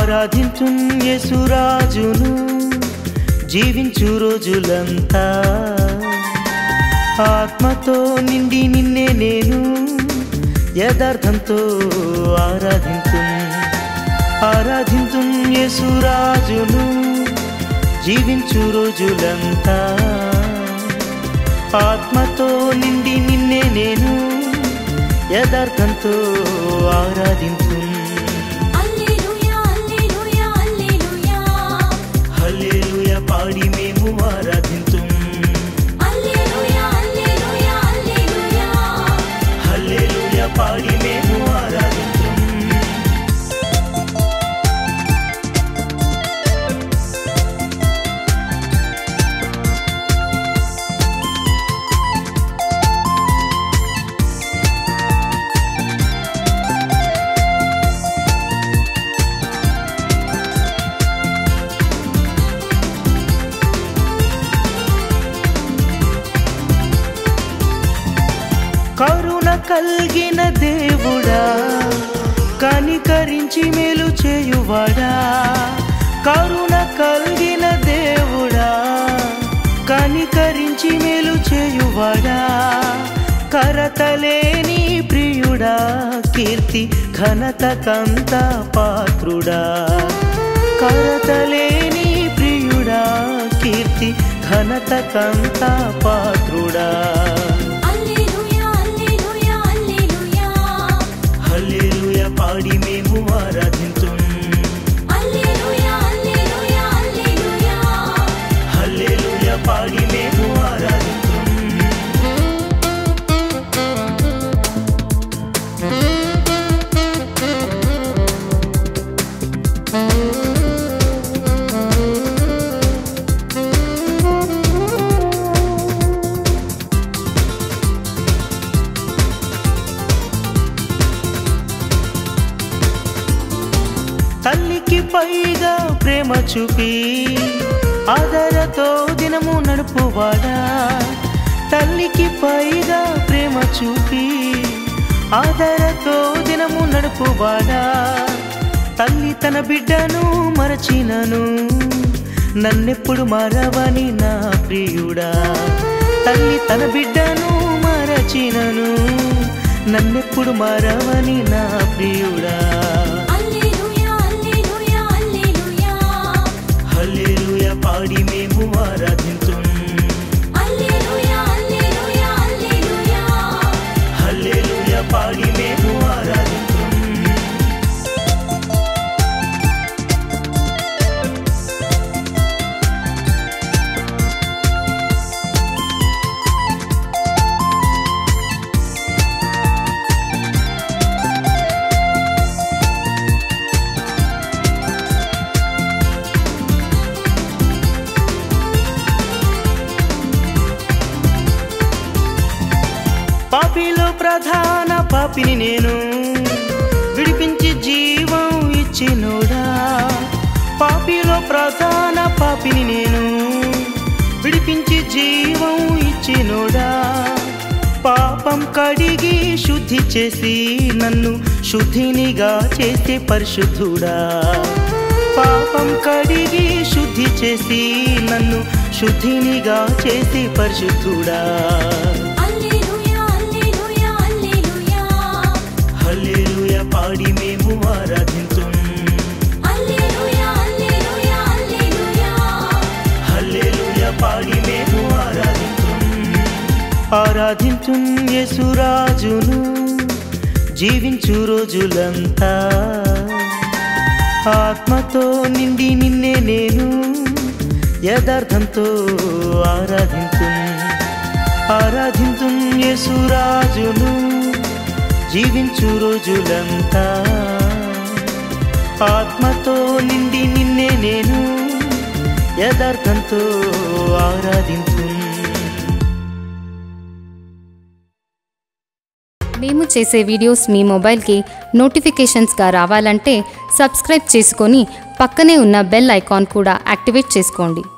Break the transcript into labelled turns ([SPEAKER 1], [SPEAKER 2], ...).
[SPEAKER 1] ఆరాధించు యేసురాజును జీవించు రోజులంతా ఆత్మతో నిండి నిన్నే నేను యథార్థంతో ఆరాధించు ఆరాధించు యేసురాజును జీవించు రోజులంతా ఆత్మతో నిండి నిన్నే నేను యథార్థంతో ఆరాధించు
[SPEAKER 2] హల్లెలూయా హల్లెలూయా హల్లెలూయా
[SPEAKER 1] హల్లెలూయ పాడి మేము ఆరాధించు
[SPEAKER 2] హల్లెలూయా హల్లెలూయా హల్లెలూయా
[SPEAKER 1] హల్లెలూయ పాడి మేము ఆరాధించు కరుణ కలిగిన దేవుడా కనికరించి మేలు చేయువాడా కరుణ కలిగిన దేవుడా కనికరించి మేలు చేయువాడా కరతలేని ప్రియుడా కీర్తి ఘనత కంత పాత్రుడా కరతలేని ప్రియుడా కీర్తి ఘనత కంత పాత్రుడా
[SPEAKER 2] హల్లెలూయా హల్లెలూయా హల్లెలూయా
[SPEAKER 1] హల్లెలూయ పాడి మేము ఆరాధించు
[SPEAKER 2] హల్లెలూయా హల్లెలూయా హల్లెలూయా
[SPEAKER 1] హల్లెలూయ పాడి మేము ఆరాధించు తల్లికి పైగా ప్రేమ చూపి ఆదరతో దినము నడుపువాడా తల్లికి పైగా ప్రేమ చూపి ఆదరతో దినము నడుపువాడా తల్లి తన బిడ్డను మరచినను నన్నెప్పుడు మరవని నా ప్రియుడా తల్లి తన బిడ్డను మరచినను నన్నెప్పుడు మరవని నా ప్రియుడా
[SPEAKER 2] హల్లెలూయా హల్లెలూయా హల్లెలూయా
[SPEAKER 1] హల్లెలూయ పాడి మేము ఆరాధించు
[SPEAKER 2] హల్లెలూయా హల్లెలూయా హల్లెలూయా
[SPEAKER 1] హల్లెలూయ పాడి మేము ఆరాధించు పాపిలో ప్రధాన పాపిని నేను విడిపించి జీవం ఇచ్చినోడా పాపిలో ప్రధాన పాపిని నేను విడిపించి జీవం ఇచ్చినోడా పాపం కడిగి శుద్ధి చేసి నన్ను శుద్ధినిగా చేసే పరిశుద్ధుడా పాపం కడిగి శుద్ధి చేసి నన్ను శుద్ధినిగా చేసే పరిశుద్ధుడా
[SPEAKER 2] హల్లెలూయా హల్లెలూయా హల్లెలూయా
[SPEAKER 1] హల్లెలూయ పాడి మేము ఆరాధించు
[SPEAKER 2] హల్లెలూయా హల్లెలూయా హల్లెలూయా
[SPEAKER 1] హల్లెలూయ పాడి మేము ఆరాధించు ఆరాధించు యేసురాజును జీవించు రోజులంతా ఆత్మతో నిండి నిన్నే నేను యథార్థంతో ఆరాధించు ఆరాధించు యేసురాజును జీవించు రోజులంతా ఆత్మతో నిండి నిన్నే నేను యథార్థంతో ఆరాధించు
[SPEAKER 3] మేము చేసే వీడియోస్ మీ మొబైల్కి నోటిఫికేషన్స్గా రావాలంటే సబ్స్క్రైబ్ చేసుకొని పక్కనే ఉన్న బెల్ ఐకాన్ కూడా యాక్టివేట్ చేసుకోండి